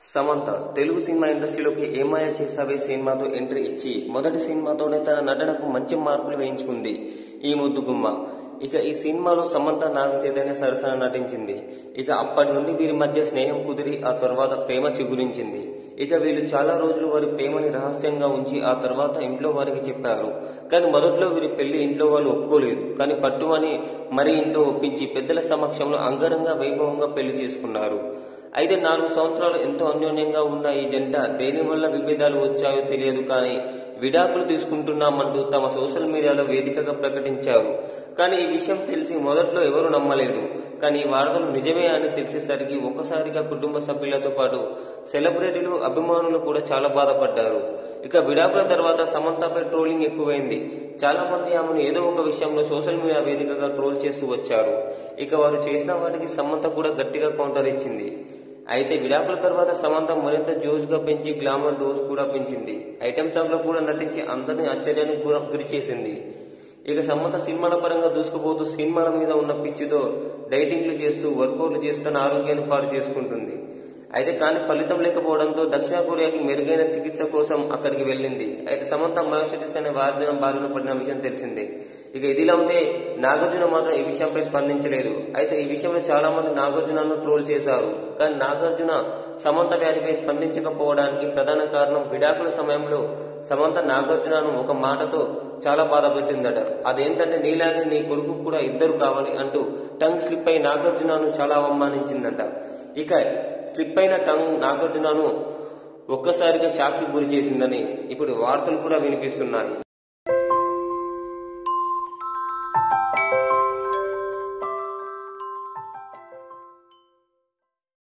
Samantha Telugu cinema ఇండస్ట్రీలోకి ఏమాయ చేసావే సినిమాతో entry ఇచ్చి మొదటి సినిమాతోనే తన నటనకు మంచి మార్కులు వేయించుకుంది ఈ ముద్దుగుమ్మ ఇక ఈ సినిమాలో సమంత నాగ చైతన్య సరసన నటించింది ఇక అప్పటి నుండి వీరి మధ్య స్నేహం కుదిరి ఆ తర్వాత ప్రేమ చిగురించింది ఇక వీళ్ళు చాలా రోజులు వారి ప్రేమని రహస్యంగా ఉంచి ఆ తర్వాత ఇంట్లో వారికి చెప్పారు కానీ మొదట్లో వీరి పెళ్లి ఇంట్లో వాళ్ళు ఒప్పుకోలేదు కానీ పట్టుమని మరీ ఇంట్లో ఒప్పించి పెద్దల సమక్షంలో అంగరంగ వైభవంగా పెళ్లి చేసుకున్నారు అయితే నాలుగు సంవత్సరాలు ఎంతో అన్యోన్యంగా ఉన్న ఈ జంట దేని వల్ల విభేదాలు వచ్చాయో తెలియదు కానీ విడాకులు తీసుకుంటున్నామంటూ తమ సోషల్ మీడియాలో వేదికగా ప్రకటించారు కానీ ఈ విషయం తెలిసి మొదట్లో ఎవరు నమ్మలేదు కానీ ఈ వార్తలు నిజమే అని తెలిసేసరికి ఒక్కసారిగా కుటుంబ సభ్యులతో పాటు సెలబ్రిటీలు అభిమానులు కూడా చాలా బాధపడ్డారు ఇక విడాకుల తర్వాత సమంతపై ట్రోలింగ్ ఎక్కువైంది చాలా మంది ఆమెను ఏదో ఒక విషయంలో సోషల్ మీడియా వేదికగా ట్రోల్ చేస్తూ వచ్చారు ఇక వారు చేసిన వాటికి సమంత కూడా గట్టిగా కౌంటర్ ఇచ్చింది అయితే విడాకుల తర్వాత సమంత మరింత జోష్గా పెంచి గ్లామర్ డోస్ కూడా పెంచింది ఐటెం సాంగ్ లో కూడా నటించి అందరినీ ఆశ్చర్యానికి గుర- గురి చేసింది ఇక సమంత సినిమాల పరంగా దూసుకుపోతూ సినిమాల మీద ఉన్న పిచ్చితో డైటింగ్లు చేస్తూ వర్కౌట్లు చేస్తూ తన ఆరోగ్యాన్ని పాడు చేసుకుంటుంది అయితే కానీ ఫలితం లేకపోవడంతో దక్షిణ కొరియాకి మెరుగైన చికిత్స కోసం అక్కడికి వెళ్ళింది అయితే సమంత మయోసిటిస్ అనే వార్ధనం బారిన పడిన విషయం తెలిసిందే ఇక ఇదిలా ఉంటే నాగార్జున మాత్రం ఈ విషయంపై స్పందించలేదు అయితే ఈ విషయంలో చాలా మంది నాగార్జునను ట్రోల్ చేశారు కానీ నాగార్జున సమంత వ్యాధిపై స్పందించకపోవడానికి ప్రధాన కారణం విడాకుల సమయంలో సమంత నాగార్జునను ఒక మాటతో చాలా బాధ పెట్టిందట అదేంటంటే నీలాగే నీ కొడుకు కూడా ఇద్దరు కావాలి అంటూ టంగ్ స్లిప్ అయి నాగార్జునను చాలా అవమానించిందట ఇక స్లిప్ అయిన టంగ్ నాగార్జునను ఒక్కసారిగా షాక్కి గురి చేసిందని ఇప్పుడు వార్తలు కూడా వినిపిస్తున్నాయి